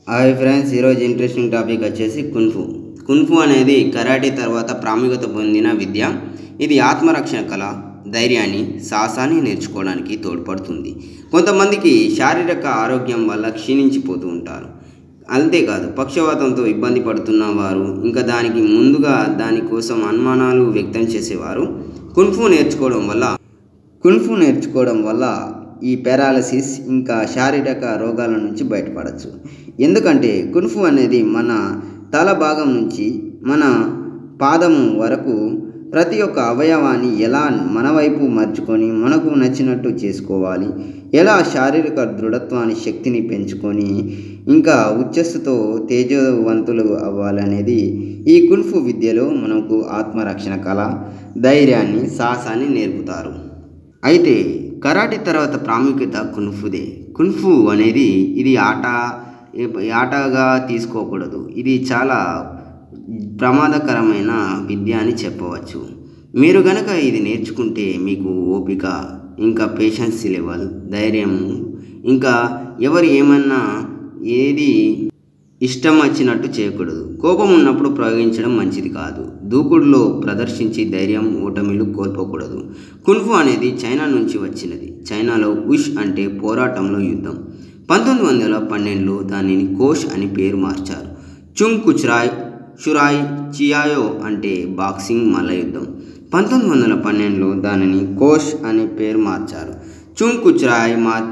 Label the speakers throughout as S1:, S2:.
S1: hi friends ఈరోజు interesting topic వచ్చేసి kung fu kung fu అనేది కరాటే తర్వాత ప్రాముఖ్యత పొందిన విద్య ఇది ఆత్మరక్షణ కళ ధైర్యాన్ని సాహసాన్ని నేర్చుకోవడానికి తోడ్పడుతుంది కొంతమందికి శారీరక ఆరోగ్యం వల్ల క్షీణించిపోతూ ఉంటారు అంతేకాదు పక్షవాతంతో ఇబ్బంది పడుతున్న వారు ఇంకా దానికి ముందుగా దానికోసం అనుమానాలు వ్యక్తం చేసేవారు కున్ఫు నేర్చుకోవడం వల్ల కున్ఫు నేర్చుకోవడం వల్ల ఈ పారాలసిస్ ఇంకా శారీరక రోగాల నుంచి బయటపడవచ్చు ఎందుకంటే కున్ఫు అనేది మన తల భాగం నుంచి మన పాదము వరకు ప్రతి ఒక్క అవయవాన్ని ఎలా మన వైపు మర్చుకొని మనకు నచ్చినట్టు చేసుకోవాలి ఎలా శారీరక దృఢత్వాన్ని శక్తిని పెంచుకొని ఇంకా ఉచ్చస్సుతో తేజవంతులు అవ్వాలనేది ఈ కున్ఫు విద్యలో మనకు ఆత్మరక్షణ కళ ధైర్యాన్ని సాహసాన్ని నేర్పుతారు అయితే కరాటే తర్వాత ప్రాముఖ్యత కున్ఫుదే కున్ఫు అనేది ఇది ఆట ఆటగా తీసుకోకూడదు ఇది చాలా ప్రమాదకరమైన విద్య అని చెప్పవచ్చు మీరు గనక ఇది నేర్చుకుంటే మీకు ఓపిక ఇంకా పేషెన్స్ లెవెల్ ధైర్యం ఇంకా ఎవరు ఏమన్నా ఏది ఇష్టం వచ్చినట్టు చేయకూడదు కోపం ఉన్నప్పుడు ప్రయోగించడం మంచిది కాదు దూకుడులో ప్రదర్శించి ధైర్యం ఓటమిలు కోల్పోకూడదు కున్ఫు అనేది చైనా నుంచి వచ్చినది చైనాలో ఉష్ అంటే పోరాటంలో యుద్ధం పంతొమ్మిది వందల పన్నెండులో దానిని కోష్ అని పేరు మార్చారు చుంగ్ కుచ్రాయ్ షురాయ్ చియాయో అంటే బాక్సింగ్ మల్ల యుద్ధం పంతొమ్మిది వందల పన్నెండులో దానిని కోష్ అని పేరు మార్చారు చుంగ్ కుచ్రాయ్ మార్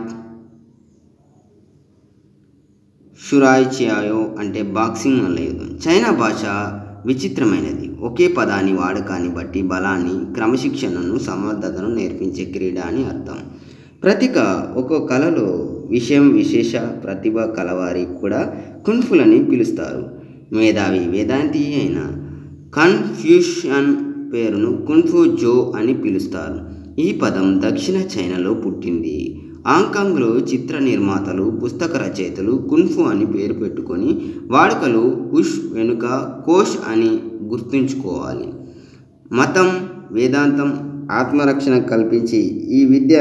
S1: షురాయ్ చియాయో అంటే బాక్సింగ్ మల్ల యుద్ధం చైనా భాష విచిత్రమైనది ఒకే పదాన్ని వాడకాన్ని బట్టి బలాన్ని క్రమశిక్షణను సమర్థతను నేర్పించే క్రీడ అని అర్థం ప్రతిక ఒక్కో కళలో విషయం విశేష ప్రతిభ కలవారి కూడా కున్ఫులని పిలుస్తారు మేధావి వేదాంతి అయిన కన్ఫ్యూషన్ పేరును కున్ఫు జో అని పిలుస్తారు ఈ పదం దక్షిణ చైనాలో పుట్టింది హాంకాంగ్లో చిత్ర నిర్మాతలు పుస్తక రచయితలు కున్ఫు అని పేరు పెట్టుకొని వాడుకలు ఉష్ వెనుక కోష్ అని గుర్తుంచుకోవాలి మతం వేదాంతం ఆత్మరక్షణ కల్పించి ఈ విద్య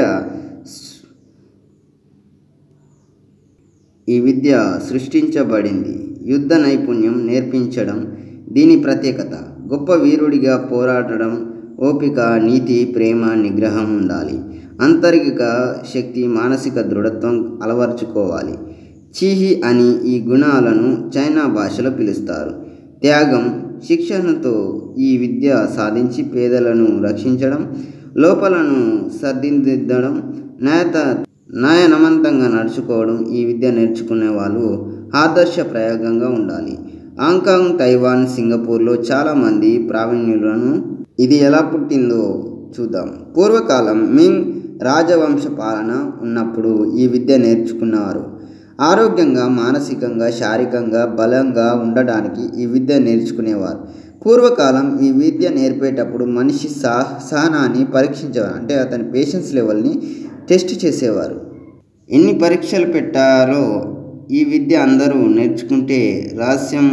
S1: ఈ విద్య సృష్టించబడింది యుద్ధ నైపుణ్యం నేర్పించడం దీని ప్రత్యేకత గొప్ప వీరుడిగా పోరాడడం ఓపిక నీతి ప్రేమ నిగ్రహం ఉండాలి అంతర్గిక శక్తి మానసిక దృఢత్వం అలవర్చుకోవాలి చీహి అని ఈ గుణాలను చైనా భాషలో పిలుస్తారు త్యాగం శిక్షణతో ఈ విద్య సాధించి పేదలను రక్షించడం లోపలను సర్దిదిద్దడం న్యాయత న్యాయనమంతంగా నడుచుకోవడం ఈ విద్య నేర్చుకునే వాళ్ళు ఆదర్శ ప్రయోగంగా ఉండాలి హాంకాంగ్ తైవాన్ సింగపూర్లో చాలామంది ప్రావీణ్యులను ఇది ఎలా పుట్టిందో చూద్దాం పూర్వకాలం మింగ్ రాజవంశ పాలన ఉన్నప్పుడు ఈ విద్య నేర్చుకున్నారు ఆరోగ్యంగా మానసికంగా శారీరకంగా బలంగా ఉండడానికి ఈ విద్య నేర్చుకునేవారు పూర్వకాలం ఈ విద్య నేర్పేటప్పుడు మనిషి సా సహనాన్ని పరీక్షించేవారు అంటే అతని పేషెన్స్ లెవెల్ని టెస్ట్ చేసేవారు ఎన్ని పరీక్షలు పెట్టారో ఈ విద్య అందరూ నేర్చుకుంటే రహస్యం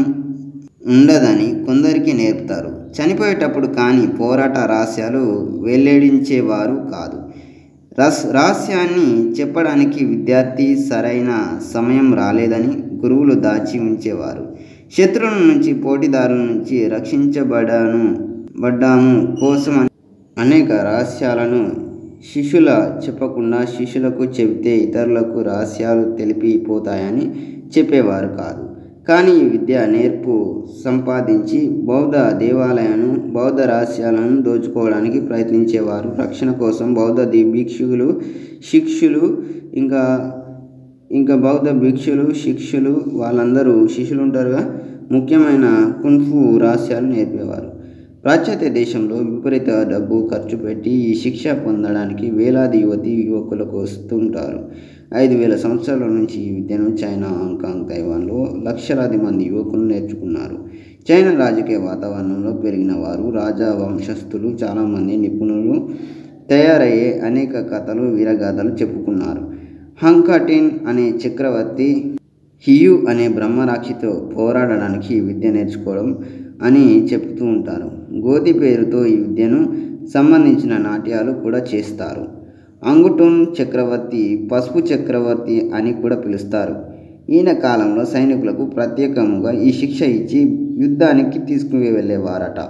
S1: ఉండదని కొందరికి నేర్పుతారు చనిపోయేటప్పుడు కానీ పోరాట రహస్యాలు వెల్లడించేవారు కాదు రస్ రహస్యాన్ని చెప్పడానికి విద్యార్థి సరైన సమయం రాలేదని గురువులు దాచి ఉంచేవారు శత్రువుల నుంచి పోటీదారుల నుంచి రక్షించబడను పడ్డాము కోసం అనేక రహస్యాలను శిష్యుల చెప్పకుండా శిష్యులకు చెబితే ఇతరులకు రహస్యాలు తెలిపిపోతాయని చెప్పేవారు కాదు కానీ ఈ విద్య నేర్పు సంపాదించి బౌద్ధ దేవాలయాలను బౌద్ధ రహస్యాలను దోచుకోవడానికి ప్రయత్నించేవారు రక్షణ కోసం బౌద్ధ భిక్షువులు శిక్షులు ఇంకా ఇంకా బౌద్ధ భిక్షులు శిక్షులు వాళ్ళందరూ శిష్యులు ఉంటారుగా ముఖ్యమైన కున్ఫు రహస్యాలు నేర్పేవారు పాశ్చాత్య దేశంలో విపరీత డబ్బు ఖర్చు పెట్టి ఈ శిక్ష పొందడానికి వేలాది యువతి యువకులకు వస్తుంటారు ఐదు వేల సంవత్సరాల నుంచి ఈ విద్యను చైనా హాంకాంగ్ తైవాన్లో లక్షలాది మంది యువకులు నేర్చుకున్నారు చైనా రాజకీయ వాతావరణంలో పెరిగిన వారు రాజా వంశస్థులు చాలామంది నిపుణులు తయారయ్యే అనేక కథలు వీరగాథలు చెప్పుకున్నారు హంకాటిన్ అనే చక్రవర్తి హియు అనే బ్రహ్మరాక్షితో పోరాడడానికి ఈ విద్య నేర్చుకోవడం అని చెప్తూ ఉంటారు గోతి పేరుతో ఈ విద్యను సంబంధించిన నాట్యాలు కూడా చేస్తారు అంగుటూన్ చక్రవర్తి పసుపు చక్రవర్తి అని కూడా పిలుస్తారు ఈయన కాలంలో సైనికులకు ప్రత్యేకంగా ఈ శిక్ష ఇచ్చి యుద్ధానికి తీసుకుని వెళ్ళేవారట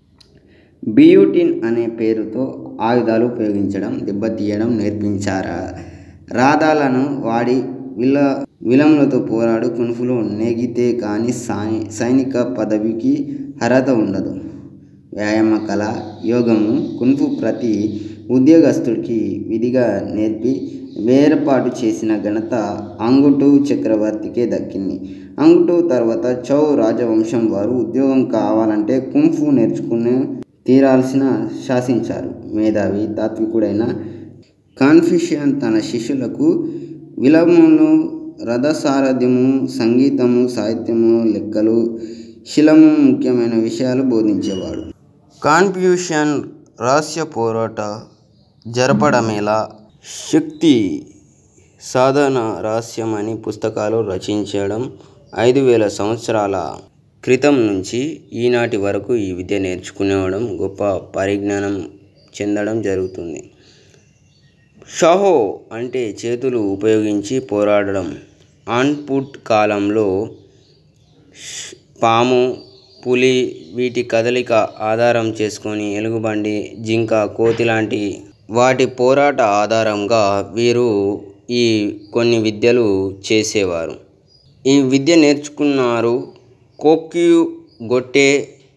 S1: బియూటిన్ అనే పేరుతో ఆయుధాలు ఉపయోగించడం దెబ్బతీయడం నేర్పించారా రాధాలను వాడి విల విలములతో పోరాడు కున్ఫులో నెగితే కానీ సాయి సైనిక పదవికి అర్హత ఉండదు వ్యాయామ కళ యోగము కున్ఫు ప్రతి ఉద్యోగస్తుడికి విధిగా నేర్పి వేర్పాటు చేసిన ఘనత అంగుటు చక్రవర్తికే దక్కింది అంగుటు తర్వాత చౌ రాజవంశం వారు ఉద్యోగం కావాలంటే కుంఫు నేర్చుకుని తీరాల్సిన శాసించారు మేధావి తాత్వికుడైన కాన్ఫ్యూషియన్ తన శిష్యులకు విలములు రథసారథ్యము సంగీతము సాహిత్యము లెక్కలు శిలము ముఖ్యమైన విషయాలు బోధించేవాడు కాన్ఫ్యూషన్ రహస్య పోరాట జరపడమేలా శక్తి సాధన రహస్యం అని పుస్తకాలు రచించడం ఐదు వేల సంవత్సరాల క్రితం నుంచి ఈనాటి వరకు ఈ విద్య నేర్చుకునేవడం గొప్ప పరిజ్ఞానం చెందడం జరుగుతుంది షాహో అంటే చేతులు ఉపయోగించి పోరాడడం ఆన్పుట్ కాలంలో ష్- పాము పులి వీటి కదలిక ఆధారం చేసుకొని ఎలుగుబండి జింక కోతి లాంటి వాటి పోరాట ఆధారంగా వీరు ఈ కొన్ని విద్యలు చేసేవారు ఈ విద్య నేర్చుకున్నారు కోక్యు గొట్టె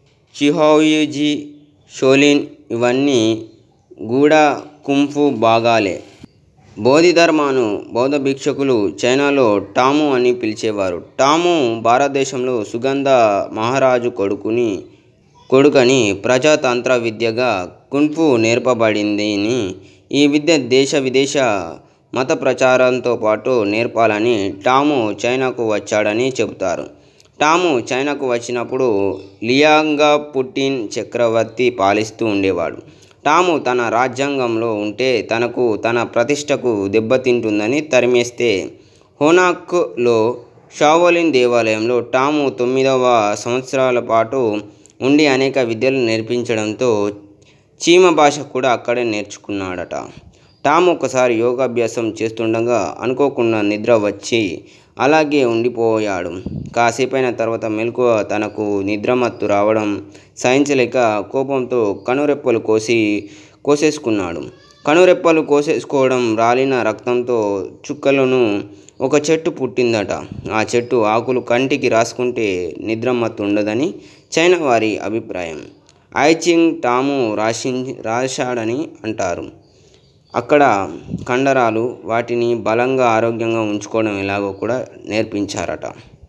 S1: చిహాయుజీ షోలిన్ ఇవన్నీ గూడా కుంఫు భాగాలే బోధిధర్మాను బౌద్ధ భిక్షకులు చైనాలో టాము అని పిలిచేవారు టాము భారతదేశంలో సుగంధ మహారాజు కొడుకుని కొడుకని ప్రజాతంత్ర విద్యగా కుంఫు నేర్పబడిందని ఈ విద్య దేశ విదేశ మత ప్రచారంతో పాటు నేర్పాలని టాము చైనాకు వచ్చాడని చెబుతారు టాము చైనాకు వచ్చినప్పుడు లియాంగా పుటిన్ చక్రవర్తి పాలిస్తూ ఉండేవాడు టాము తన రాజ్యాంగంలో ఉంటే తనకు తన ప్రతిష్టకు దెబ్బతింటుందని తరిమేస్తే హోనాక్లో షావోలిన్ దేవాలయంలో టాము తొమ్మిదవ సంవత్సరాల పాటు ఉండి అనేక విద్యలు నేర్పించడంతో చీమ భాష కూడా అక్కడే నేర్చుకున్నాడట టామ్ ఒకసారి యోగాభ్యాసం చేస్తుండగా అనుకోకుండా నిద్ర వచ్చి అలాగే ఉండిపోయాడు కాసేపైన తర్వాత మెలకువ తనకు నిద్రమత్తు రావడం సహించలేక కోపంతో కనురెప్పలు కోసి కోసేసుకున్నాడు కనురెప్పలు కోసేసుకోవడం రాలిన రక్తంతో చుక్కలను ఒక చెట్టు పుట్టిందట ఆ చెట్టు ఆకులు కంటికి రాసుకుంటే నిద్రమత్తు ఉండదని చైనా వారి అభిప్రాయం ఐచింగ్ టాము రాసి రాశాడని అంటారు అక్కడ కండరాలు వాటిని బలంగా ఆరోగ్యంగా ఉంచుకోవడం ఎలాగో కూడా నేర్పించారట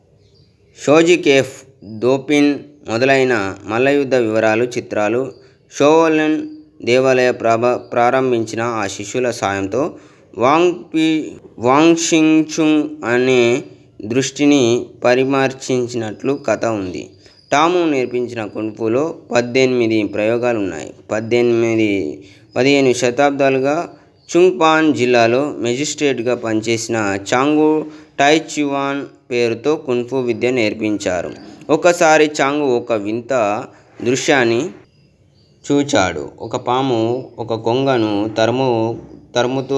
S1: షోజీ కేఫ్ దోపిన్ మొదలైన మల్లయుద్ధ వివరాలు చిత్రాలు షోవోలెన్ దేవాలయ ప్రాభ ప్రారంభించిన ఆ శిష్యుల సాయంతో వాంగ్ పి వాంగ్ షింగ్చుంగ్ అనే దృష్టిని పరిమార్చించినట్లు కథ ఉంది టాము నేర్పించిన కున్ఫులో పద్దెనిమిది ప్రయోగాలు ఉన్నాయి పద్దెనిమిది పదిహేను శతాబ్దాలుగా చుంగ్పాన్ జిల్లాలో మెజిస్ట్రేట్గా పనిచేసిన చాంగు టైచువాన్ పేరుతో కున్ఫు విద్య నేర్పించారు ఒకసారి చాంగు ఒక వింత దృశ్యాన్ని చూచాడు ఒక పాము ఒక కొంగను తరుము తరుముతూ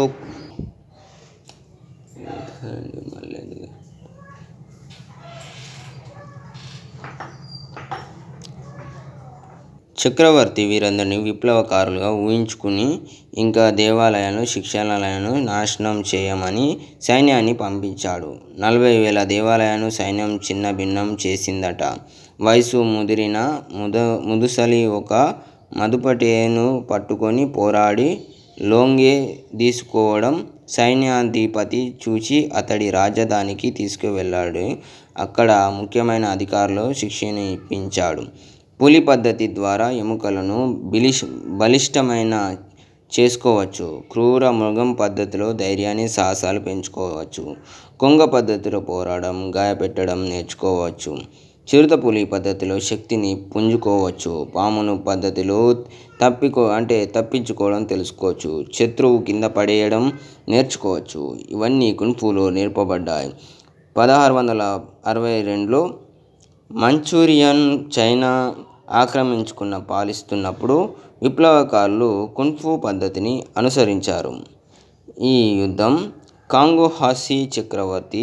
S1: చక్రవర్తి వీరందరినీ విప్లవకారులుగా ఊహించుకుని ఇంకా దేవాలయాలను శిక్షణాలయాలను నాశనం చేయమని సైన్యాన్ని పంపించాడు నలభై వేల దేవాలయాలను సైన్యం చిన్న భిన్నం చేసిందట వయసు ముదిరిన ముద ముదుసలి ఒక మదుపటేను పట్టుకొని పోరాడి లోంగే తీసుకోవడం సైన్యాధిపతి చూచి అతడి రాజధానికి తీసుకువెళ్ళాడు అక్కడ ముఖ్యమైన అధికారులు శిక్షణ ఇప్పించాడు పులి పద్ధతి ద్వారా ఎముకలను బిలిష్ బలిష్టమైన చేసుకోవచ్చు క్రూర మృగం పద్ధతిలో ధైర్యాన్ని సాహసాలు పెంచుకోవచ్చు కొంగ పద్ధతిలో పోరాడడం గాయపెట్టడం నేర్చుకోవచ్చు చిరుత పులి పద్ధతిలో శక్తిని పుంజుకోవచ్చు పామును పద్ధతిలో తప్పికో అంటే తప్పించుకోవడం తెలుసుకోవచ్చు శత్రువు కింద పడేయడం నేర్చుకోవచ్చు ఇవన్నీ కున్ఫులో నేర్పబడ్డాయి పదహారు వందల అరవై రెండులో మంచూరియన్ చైనా ఆక్రమించుకున్న పాలిస్తున్నప్పుడు విప్లవకారులు కున్ఫు పద్ధతిని అనుసరించారు ఈ యుద్ధం కాంగో హాసీ చక్రవర్తి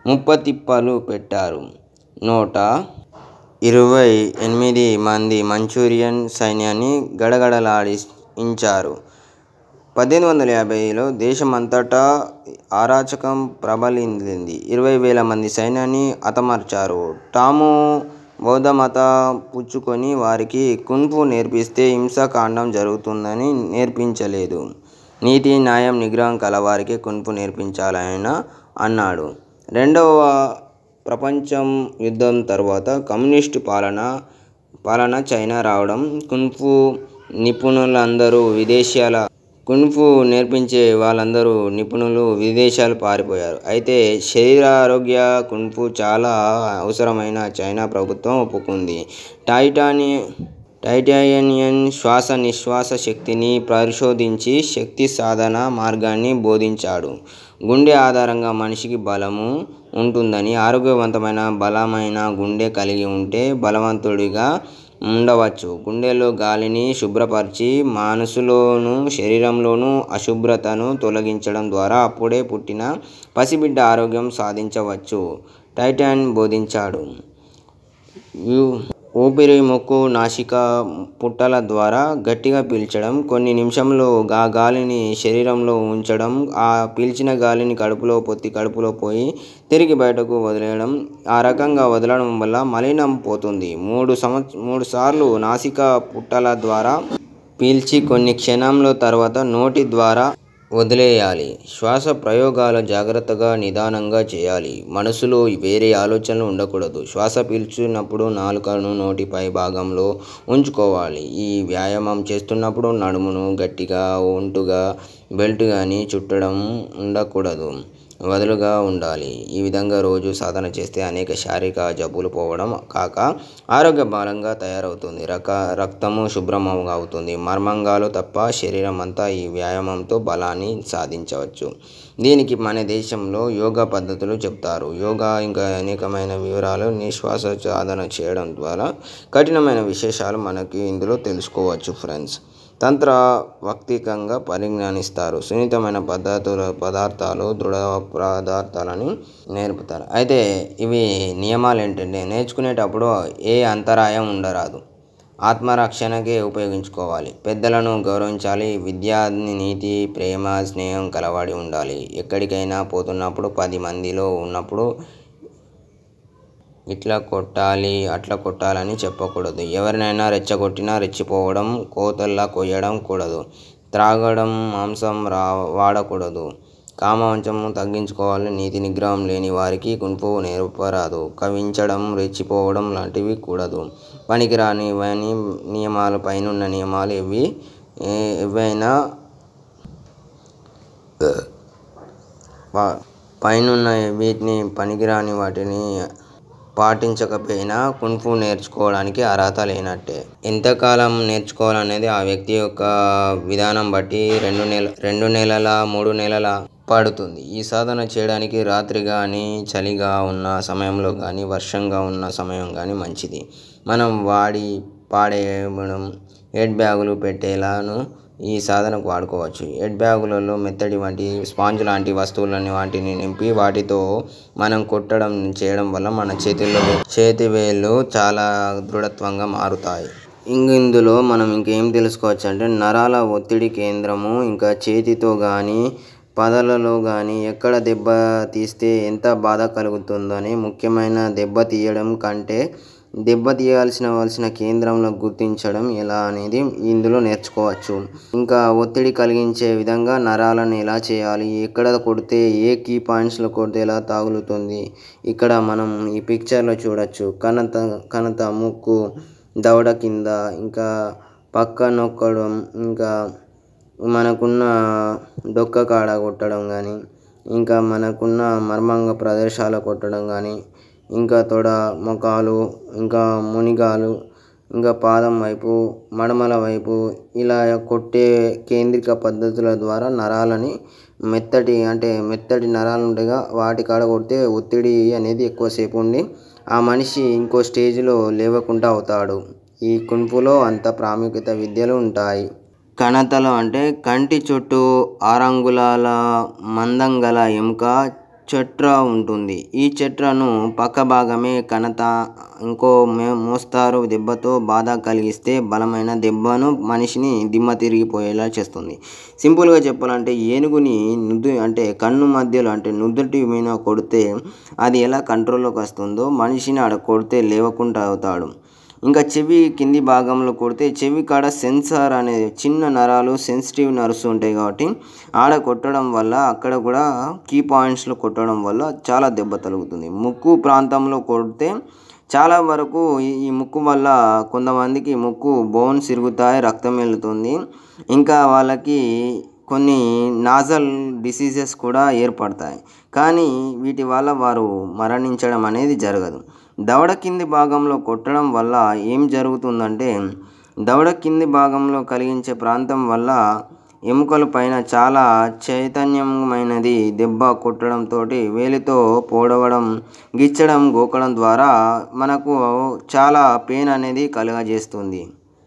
S1: ముప్పతిప్పలు పెట్టారు నూట ఇరవై ఎనిమిది మంది మంచూరియన్ సైన్యాన్ని గడగడలాడించారు పద్దెనిమిది వందల యాభైలో దేశమంతటా అరాచకం ప్రబలింది ఇరవై వేల మంది సైన్యాన్ని హతమార్చారు టాము బౌద్ధమత పుచ్చుకొని వారికి కున్ఫు నేర్పిస్తే హింసాకాండం జరుగుతుందని నేర్పించలేదు నీతి న్యాయం నిగ్రహం కలవారికి కున్ఫు నేర్పించాలన అన్నాడు రెండవ ప్రపంచం యుద్ధం తర్వాత కమ్యూనిస్టు పాలన పాలన చైనా రావడం కున్ఫు నిపుణులందరూ విదేశాల కున్ఫు నేర్పించే వాళ్ళందరూ నిపుణులు విదేశాలు పారిపోయారు అయితే శరీరారోగ్య కున్ఫు చాలా అవసరమైన చైనా ప్రభుత్వం ఒప్పుకుంది టైటాని టైటానియన్ శ్వాస నిశ్వాస శక్తిని పరిశోధించి శక్తి సాధన మార్గాన్ని బోధించాడు గుండె ఆధారంగా మనిషికి బలము ఉంటుందని ఆరోగ్యవంతమైన బలమైన గుండె కలిగి ఉంటే బలవంతుడిగా ఉండవచ్చు గుండెలో గాలిని శుభ్రపరిచి మనసులోను శరీరంలోను అశుభ్రతను తొలగించడం ద్వారా అప్పుడే పుట్టిన పసిబిడ్డ ఆరోగ్యం సాధించవచ్చు టైటాన్ బోధించాడు యు- ఊపిరి ముక్కు నాసిక పుట్టల ద్వారా గట్టిగా పీల్చడం కొన్ని నిమిషంలో ఆ గాలిని శరీరంలో ఉంచడం ఆ పీల్చిన గాలిని కడుపులో పొత్తి కడుపులో పోయి తిరిగి బయటకు వదిలేయడం ఆ రకంగా వదలడం వల్ల మలినం పోతుంది మూడు సంవత్స మూడు సార్లు నాసిక పుట్టల ద్వారా పీల్చి కొన్ని క్షణంలో తర్వాత నోటి ద్వారా వదిలేయాలి శ్వాస ప్రయోగాలు జాగ్రత్తగా నిదానంగా చేయాలి మనసులో వేరే ఆలోచనలు ఉండకూడదు శ్వాస పీల్చినప్పుడు నాలుకను నోటి పై భాగంలో ఉంచుకోవాలి ఈ వ్యాయామం చేస్తున్నప్పుడు నడుమును గట్టిగా ఒంటుగా బెల్ట్ కానీ చుట్టడం ఉండకూడదు వదులుగా ఉండాలి ఈ విధంగా రోజు సాధన చేస్తే అనేక శారీరక జబ్బులు పోవడం కాక ఆరోగ్య బలంగా తయారవుతుంది రక రక్తము శుభ్రం అవుతుంది మర్మంగాలు తప్ప శరీరం అంతా ఈ వ్యాయామంతో బలాన్ని సాధించవచ్చు దీనికి మన దేశంలో యోగా పద్ధతులు చెప్తారు యోగా ఇంకా అనేకమైన వివరాలు నిశ్వాస సాధన చేయడం ద్వారా కఠినమైన విశేషాలు మనకి ఇందులో తెలుసుకోవచ్చు ఫ్రెండ్స్ తంత్ర వక్తికంగా పరిజ్ఞానిస్తారు సున్నితమైన పద్ధతుల పదార్థాలు దృఢ పదార్థాలని నేర్పుతారు అయితే ఇవి నియమాలు ఏంటంటే నేర్చుకునేటప్పుడు ఏ అంతరాయం ఉండరాదు ఆత్మరక్షణకే ఉపయోగించుకోవాలి పెద్దలను గౌరవించాలి విద్యార్థి నీతి ప్రేమ స్నేహం కలవాడి ఉండాలి ఎక్కడికైనా పోతున్నప్పుడు పది మందిలో ఉన్నప్పుడు ఇట్లా కొట్టాలి అట్లా కొట్టాలని చెప్పకూడదు ఎవరినైనా రెచ్చగొట్టినా రెచ్చిపోవడం కోతల్లా కొయ్యడం కూడదు త్రాగడం మాంసం రా వాడకూడదు కామవంచము తగ్గించుకోవాలి నీతి నిగ్రహం లేని వారికి కున్ఫు నేర్పరాదు కవించడం రెచ్చిపోవడం లాంటివి కూడదు పనికిరాని ఇవన్నీ నియమాలు పైనున్న నియమాలు ఇవి ఏ- ఏవైనా పా- పైనున్న వీటిని పనికిరాని వాటిని పాటించకపోయినా కున్ఫు నేర్చుకోవడానికి అర్హత లేనట్టే ఎంతకాలం నేర్చుకోవాలనేది ఆ వ్యక్తి యొక్క విధానం బట్టి రెండు నెల రెండు నెలల మూడు నెలల పడుతుంది ఈ సాధన చేయడానికి రాత్రి కానీ చలిగా ఉన్న సమయంలో కానీ వర్షంగా ఉన్న సమయం కానీ మంచిది మనం వాడి పాడేయడం హెడ్ బ్యాగులు పెట్టేలాను ఈ సాధనకు వాడుకోవచ్చు హెడ్ బ్యాగులలో మెత్తడి వంటి స్పాంజ్ లాంటి వస్తువులని వాటిని నింపి వాటితో మనం కొట్టడం చేయడం వల్ల మన చేతుల్లో చేతి వేళ్ళు చాలా దృఢత్వంగా మారుతాయి ఇంక ఇందులో మనం ఇంకేం తెలుసుకోవచ్చు అంటే నరాల ఒత్తిడి కేంద్రము ఇంకా చేతితో కానీ పదలలో కానీ ఎక్కడ దెబ్బ తీస్తే ఎంత బాధ కలుగుతుందని ముఖ్యమైన దెబ్బ తీయడం కంటే దెబ్బ తీయాల్సిన వలసిన కేంద్రంలో గుర్తించడం ఎలా అనేది ఇందులో నేర్చుకోవచ్చు ఇంకా ఒత్తిడి కలిగించే విధంగా నరాలను ఎలా చేయాలి ఎక్కడ కొడితే ఏ కీ పాయింట్స్లో కొడితే ఎలా తాగులుతుంది ఇక్కడ మనం ఈ పిక్చర్లో చూడొచ్చు కనత కనత ముక్కు దవడ కింద ఇంకా పక్క నొక్కడం ఇంకా మనకున్న డొక్క కాడ కొట్టడం కానీ ఇంకా మనకున్న మర్మాంగ ప్రదేశాలు కొట్టడం కానీ ఇంకా తొడ మొఖాలు ఇంకా మునిగాలు ఇంకా పాదం వైపు మడమల వైపు ఇలా కొట్టే కేంద్రిక పద్ధతుల ద్వారా నరాలని మెత్తటి అంటే మెత్తటి నరాలు ఉంటాయిగా వాటి కాడ కొడితే ఒత్తిడి అనేది ఎక్కువసేపు ఉండి ఆ మనిషి ఇంకో స్టేజ్లో లేవకుండా అవుతాడు ఈ కుంపులో అంత ప్రాముఖ్యత విద్యలు ఉంటాయి కణతలు అంటే కంటి చుట్టూ ఆరంగుళాల మందం గల ఎముక చట్ర ఉంటుంది ఈ చట్రను పక్క భాగమే కణత ఇంకో మే మోస్తారు దెబ్బతో బాధ కలిగిస్తే బలమైన దెబ్బను మనిషిని దిమ్మ తిరిగిపోయేలా చేస్తుంది సింపుల్గా చెప్పాలంటే ఏనుగుని నుదు అంటే కన్ను మధ్యలో అంటే నుదుటి మీద కొడితే అది ఎలా కంట్రోల్లోకి వస్తుందో మనిషిని ఆడ కొడితే లేవకుండా అవుతాడు ఇంకా చెవి కింది భాగంలో కొడితే చెవి కాడ సెన్సార్ అనేది చిన్న నరాలు సెన్సిటివ్ నర్వ్స్ ఉంటాయి కాబట్టి ఆడ కొట్టడం వల్ల అక్కడ కూడా కీ పాయింట్స్లో కొట్టడం వల్ల చాలా దెబ్బ తగులుతుంది ముక్కు ప్రాంతంలో కొడితే చాలా వరకు ఈ ఈ ముక్కు వల్ల కొంతమందికి ముక్కు బోన్స్ ఇరుగుతాయి రక్తం వెళ్తుంది ఇంకా వాళ్ళకి కొన్ని నాజల్ డిసీజెస్ కూడా ఏర్పడతాయి కానీ వీటి వల్ల వారు మరణించడం అనేది జరగదు దవడ కింది భాగంలో కొట్టడం వల్ల ఏం జరుగుతుందంటే దవడ కింది భాగంలో కలిగించే ప్రాంతం వల్ల ఎముకల పైన చాలా చైతన్యమైనది దెబ్బ కొట్టడంతో వేలితో పోడవడం గిచ్చడం గోకడం ద్వారా మనకు చాలా పెయిన్ అనేది కలుగజేస్తుంది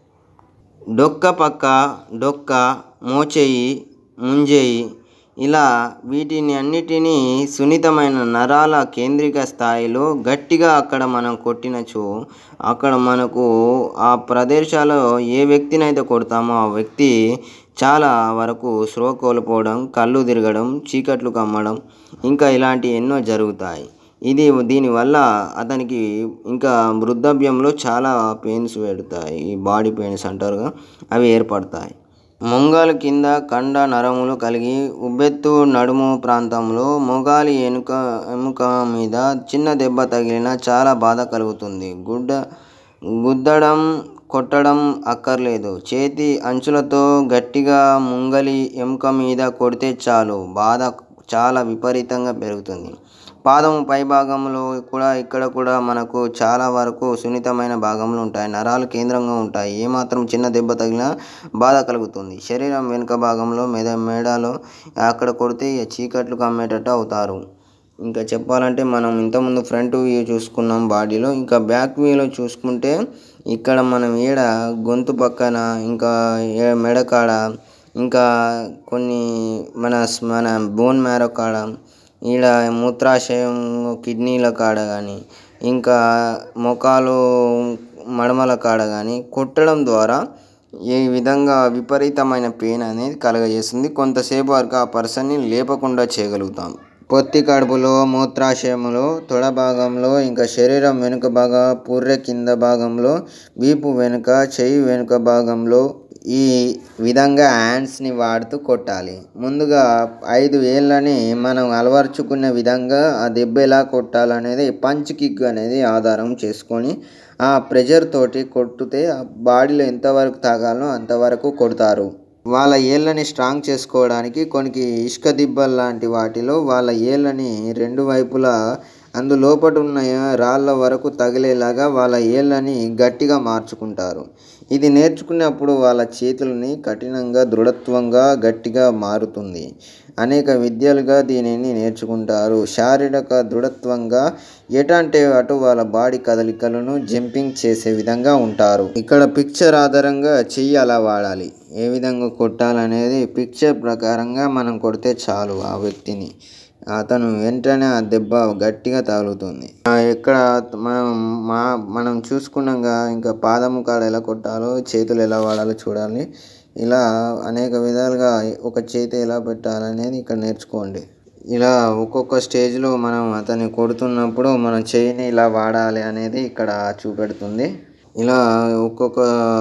S1: డొక్క పక్క డొక్క మోచేయి ముంజేయి ఇలా వీటిని అన్నిటినీ సున్నితమైన నరాల కేంద్రిక స్థాయిలో గట్టిగా అక్కడ మనం కొట్టినచో అక్కడ మనకు ఆ ప్రదేశాల్లో ఏ వ్యక్తినైతే కొడతామో ఆ వ్యక్తి చాలా వరకు స్పృహ కోల్పోవడం కళ్ళు తిరగడం చీకట్లు కమ్మడం ఇంకా ఇలాంటి ఎన్నో జరుగుతాయి ఇది దీనివల్ల అతనికి ఇంకా వృద్ధాప్యంలో చాలా పెయిన్స్ పెడతాయి ఈ బాడీ పెయిన్స్ అంటారుగా అవి ఏర్పడతాయి మొంగాలు కింద కండ నరములు కలిగి ఉబ్బెత్తు నడుము ప్రాంతంలో మొగాలి ఎనుక ఎముక మీద చిన్న దెబ్బ తగిలినా చాలా బాధ కలుగుతుంది గుడ్డ గుద్దడం కొట్టడం అక్కర్లేదు చేతి అంచులతో గట్టిగా ముంగలి ఎముక మీద కొడితే చాలు బాధ చాలా విపరీతంగా పెరుగుతుంది పాదము పై భాగంలో కూడా ఇక్కడ కూడా మనకు చాలా వరకు సున్నితమైన భాగములు ఉంటాయి నరాలు కేంద్రంగా ఉంటాయి ఏమాత్రం చిన్న దెబ్బ తగిలినా బాధ కలుగుతుంది శరీరం వెనుక భాగంలో మెద మేడలో అక్కడ కొడితే ఇక చీకట్లు కమ్మేటట్టు అవుతారు ఇంకా చెప్పాలంటే మనం ఇంతకుముందు ఫ్రంట్ వ్యూ చూసుకున్నాం బాడీలో ఇంకా బ్యాక్ వ్యూలో చూసుకుంటే ఇక్కడ మనం ఏడ గొంతు పక్కన ఇంకా ఏ మెడకాడ ఇంకా కొన్ని మన స్- మన బోన్ మ్యారో కాడ ఈడ మూత్రాశయం కిడ్నీల కాడ కానీ ఇంకా మొఖాలు మడమల కాడ కానీ కొట్టడం ద్వారా ఈ విధంగా విపరీతమైన పెయిన్ అనేది కలగజేస్తుంది కొంతసేపు వరకు ఆ పర్సన్ని లేపకుండా చేయగలుగుతాం పొత్తి కడుపులో మూత్రాశయములో తొడ భాగంలో ఇంకా శరీరం వెనుక భాగ పుర్రె కింద భాగంలో వీపు వెనుక చెయ్యి వెనుక భాగంలో ఈ విధంగా హ్యాండ్స్ని వాడుతూ కొట్టాలి ముందుగా ఐదు వేళ్ళని మనం అలవర్చుకునే విధంగా ఆ దెబ్బ ఎలా కొట్టాలనేది పంచ్ కిక్ అనేది ఆధారం చేసుకొని ఆ ప్రెషర్ తోటి కొట్టితే ఆ బాడీలో ఎంతవరకు తాగాలో అంతవరకు కొడతారు వాళ్ళ ఏళ్ళని స్ట్రాంగ్ చేసుకోవడానికి కొన్ని ఇసుక దిబ్బలు లాంటి వాటిలో వాళ్ళ ఏళ్ళని రెండు వైపులా అందు లోపట ఉన్న రాళ్ళ వరకు తగిలేలాగా వాళ్ళ ఏళ్ళని గట్టిగా మార్చుకుంటారు ఇది నేర్చుకున్నప్పుడు వాళ్ళ చేతులని కఠినంగా దృఢత్వంగా గట్టిగా మారుతుంది అనేక విద్యలుగా దీనిని నేర్చుకుంటారు శారీరక దృఢత్వంగా ఎటంటే అటు వాళ్ళ బాడీ కదలికలను జంపింగ్ చేసే విధంగా ఉంటారు ఇక్కడ పిక్చర్ ఆధారంగా చెయ్యి అలా వాడాలి ఏ విధంగా కొట్టాలనేది పిక్చర్ ప్రకారంగా మనం కొడితే చాలు ఆ వ్యక్తిని అతను వెంటనే ఆ దెబ్బ గట్టిగా తగులుతుంది ఆ ఎక్కడ మనం మా మనం చూసుకున్నాక ఇంకా పాదము కాడ ఎలా కొట్టాలో చేతులు ఎలా వాడాలో చూడాలి ఇలా అనేక విధాలుగా ఒక చేతి ఎలా పెట్టాలనేది ఇక్కడ నేర్చుకోండి ఇలా ఒక్కొక్క స్టేజ్లో మనం అతన్ని కొడుతున్నప్పుడు మనం చేయిని ఇలా వాడాలి అనేది ఇక్కడ చూపెడుతుంది ఇలా ఒక్కొక్క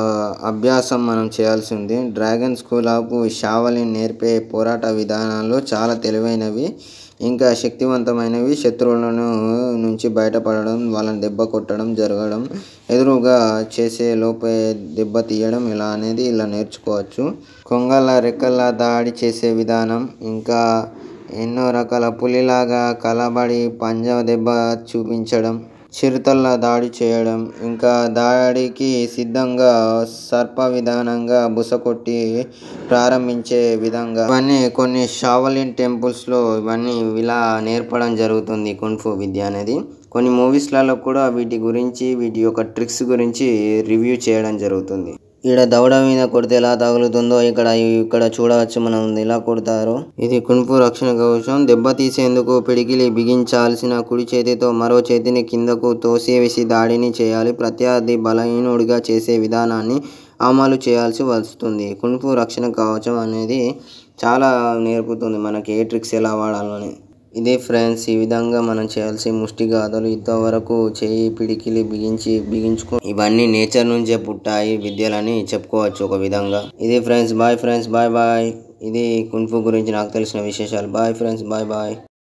S1: అభ్యాసం మనం చేయాల్సి ఉంది డ్రాగన్ స్కూల్ ఆఫ్ షావలిన్ నేర్పే పోరాట విధానాలు చాలా తెలివైనవి ఇంకా శక్తివంతమైనవి శత్రువులను నుంచి బయటపడడం వాళ్ళని దెబ్బ కొట్టడం జరగడం ఎదురుగా చేసే లోపే దెబ్బ తీయడం ఇలా అనేది ఇలా నేర్చుకోవచ్చు కొంగల రెక్కల దాడి చేసే విధానం ఇంకా ఎన్నో రకాల పులిలాగా కలబడి పంజా దెబ్బ చూపించడం చిరుతల్లా దాడి చేయడం ఇంకా దాడికి సిద్ధంగా సర్ప విధానంగా బుసకొట్టి ప్రారంభించే విధంగా ఇవన్నీ కొన్ని షావలిన్ టెంపుల్స్లో ఇవన్నీ ఇలా నేర్పడం జరుగుతుంది కున్ఫు విద్య అనేది కొన్ని మూవీస్లలో కూడా వీటి గురించి వీటి యొక్క ట్రిక్స్ గురించి రివ్యూ చేయడం జరుగుతుంది ఈడ దవడ మీద కొడితే ఎలా తగులుతుందో ఇక్కడ ఇక్కడ చూడవచ్చు మనం ఎలా కొడతారో ఇది కున్ఫు రక్షణ కవచం దెబ్బ తీసేందుకు పిడికిలి బిగించాల్సిన కుడి చేతితో మరో చేతిని కిందకు తోసివేసి దాడిని చేయాలి ప్రత్యర్థి బలహీనుడిగా చేసే విధానాన్ని అమలు చేయాల్సి వస్తుంది కున్ఫు రక్షణ కవచం అనేది చాలా నేర్పుతుంది మనకి ఏ ట్రిక్స్ ఎలా వాడాలని ఇదే ఫ్రెండ్స్ ఈ విధంగా మనం చేయాల్సి ముష్టి గాథలు ఇంతవరకు చేయి పిడికిలి బిగించి బిగించుకో ఇవన్నీ నేచర్ నుంచే పుట్టాయి విద్యలని చెప్పుకోవచ్చు ఒక విధంగా ఇదే friends bye friends bye bye ఇది కున్ఫు గురించి నాకు తెలిసిన విశేషాలు బాయ్ ఫ్రెండ్స్ బాయ్ బాయ్